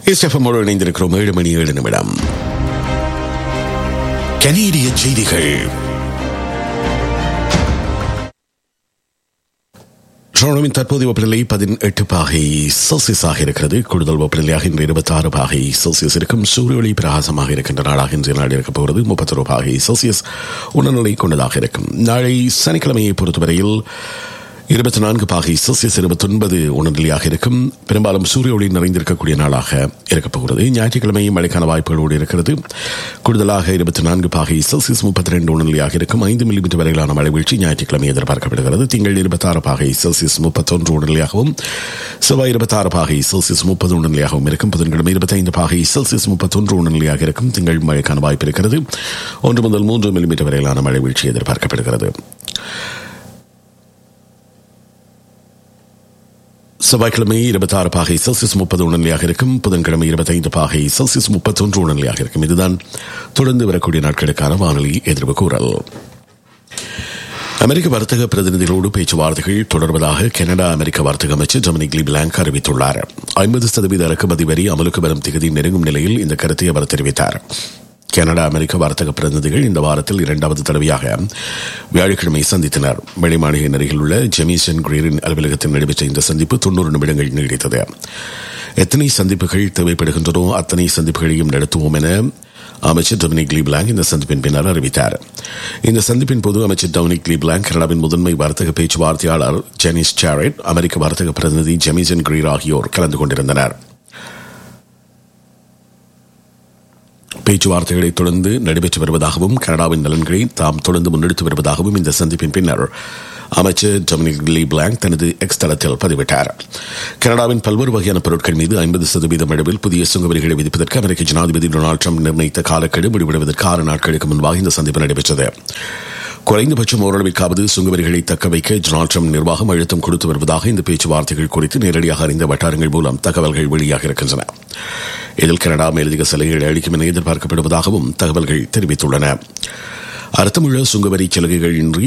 இஸ்எஃப்எம்மோடு இணைந்திருக்கிறோம் ஏழு மணி ஏழு நிமிடம் கனேடிய செய்திகள் டொரண்டோவின் தற்போதைய வெப்பநிலை பதினெட்டு பாகை செல்சியஸாக இருக்கிறது கூடுதல் வெப்பநிலையாக இன்று இருபத்தி ஆறு பாகை செல்சியஸ் இருக்கும் சூரிய ஒளி பிரகாசமாக இருக்கின்ற நாளாக இன்றைய நாள் இருக்கப் போகிறது முப்பத்தொரு பாகை செல்சியஸ் உணர்நிலை கொண்டதாக இருக்கும் நாளை சனிக்கிழமையை பொறுத்தவரையில் இருபத்தி நான்கு பாகை செல்சியஸ் இருபத்தொன்பது உணர்நிலையாக இருக்கும் பெரும்பாலும் சூரிய ஒளி நிறைந்திருக்கக்கூடிய நாளாக இருக்கப் போகிறது ஞாயிற்றுக்கிழமை மழைக்கான வாய்ப்புகளோடு இருக்கிறது கூடுதலாக இருபத்தி நான்கு பாகை செல்சியஸ் முப்பத்தி ரெண்டு உணர்நிலையாக இருக்கும் ஐந்து மில்லிமீட்டர் வரையிலான மழை வீழ்ச்சி ஞாயிற்றுக்கிழமை எதிர்பார்க்கப்படுகிறது திங்கள் இருபத்தாறு பாகை செல்சியஸ் முப்பத்தொன்று உணர்நிலையாகவும் செவ்வாய் இருபத்தாறு பாகை செல்சியஸ் முப்பது உணர்நிலையாகவும் இருக்கும் புதன்கிழமை இருபத்தைந்து பாகை செல்சியஸ் முப்பத்தொன்று உணர்நிலையாக இருக்கும் திங்கள் மழைக்கான வாய்ப்பு இருக்கிறது ஒன்று முதல் மூன்று மில்லிமீட்டர் வரையிலான மழை வீழ்ச்சி எதிர்பார்க்கப்படுகிறது செவ்வாய்க்கிழமை இருபத்தாறு பாகை செல்சியஸ் முப்பது உணர்நிலையாக இருக்கும் புதன்கிழமை இருபத்தைந்து பாகை செல்சியஸ் முப்பத்தொன்று உணர்நிலையாக இருக்கும் இதுதான் தொடர்ந்து வரக்கூடிய நாட்களுக்கான வானொலி எதிர்வு கூறல் அமெரிக்க வர்த்தக பிரதிநிதிகளோடு பேச்சுவார்த்தைகள் தொடர்வதாக கனடா அமெரிக்க வர்த்தக அமைச்சர் டொமினிக் லி பிளாங்க் அறிவித்துள்ளார் ஐம்பது சதவீத இறக்குமதி வரி அமலுக்கு வரும் திகதி நெருங்கும் நிலையில் இந்த கருத்தை அவர் தெரிவித்தார் கனடா அமெரிக்க வர்த்தக பிரதிநிதிகள் இந்த வாரத்தில் இரண்டாவது தடவையாக வியாழக்கிழமை சந்தித்தனர் வெளிமாளிகை அருகில் உள்ள ஜெமிசன் கிரீரின் அலுவலகத்தில் நடைபெற்ற இந்த சந்திப்பு தொன்னூறு நிமிடங்கள் நீடித்தது எத்தனை சந்திப்புகள் தேவைப்படுகின்றனோ அத்தனை சந்திப்புகளையும் நடத்துவோம் என அமைச்சர் டொமினிக் லீ பிளாங்க் இந்த சந்திப்பின் பின்னர் அறிவித்தார் இந்த சந்திப்பின் போது அமைச்சர் டொமினிக் லீ பிளாங்க் கனடாவின் முதன்மை வர்த்தக பேச்சுவார்த்தையாளர் ஜெனிஸ் சாரெட் அமெரிக்க வர்த்தக பிரதிநிதி ஜெமிசன் கிரீர் ஆகியோர் கலந்து கொண்டிருந்தனர் பேச்சுவார்த்தைகளை தொடர்ந்து நடைபெற்று வருவதாகவும் கனடாவின் நலன்களை தாம் தொடர்ந்து முன்னெடுத்து வருவதாகவும் இந்த சந்திப்பின் பின்னர் அமைச்சர் டொமினிக் லீ பிளாங்க் தனது எக்ஸ் தளத்தில் பதிவிட்டார் கனடாவின் பல்வேறு வகையான பொருட்கள் மீது ஐம்பது சதவீதம் அளவில் புதிய சுங்க வரிகளை விதிப்பதற்கு அமெரிக்க ஜனாதிபதி டொனால்டு ட்ரம்ப் நிர்ணயித்த காலக்கெடு முடிவடைவதற்கு ஆறு நாட்களுக்கு முன்பாக இந்த சந்திப்பு நடைபெற்றது குறைந்தபட்சம் ஓரளவிற்காவது சுங்கவரிகளை தக்க வைக்க டொனால்டு ட்ரம்ப் நிர்வாகம் அழுத்தம் கொடுத்து வருவதாக இந்த பேச்சுவார்த்தைகள் குறித்து நேரடியாக அறிந்த வட்டாரங்கள் மூலம் தகவல்கள் வெளியாக இருக்கின்றன இதில் கனடா மேலதிக சலுகைகளை அளிக்கும் என எதிர்பார்க்கப்படுவதாகவும் தகவல்கள் தெரிவித்துள்ளன அர்த்தமுள்ள சுங்கவரி சலுகைகள் இன்றி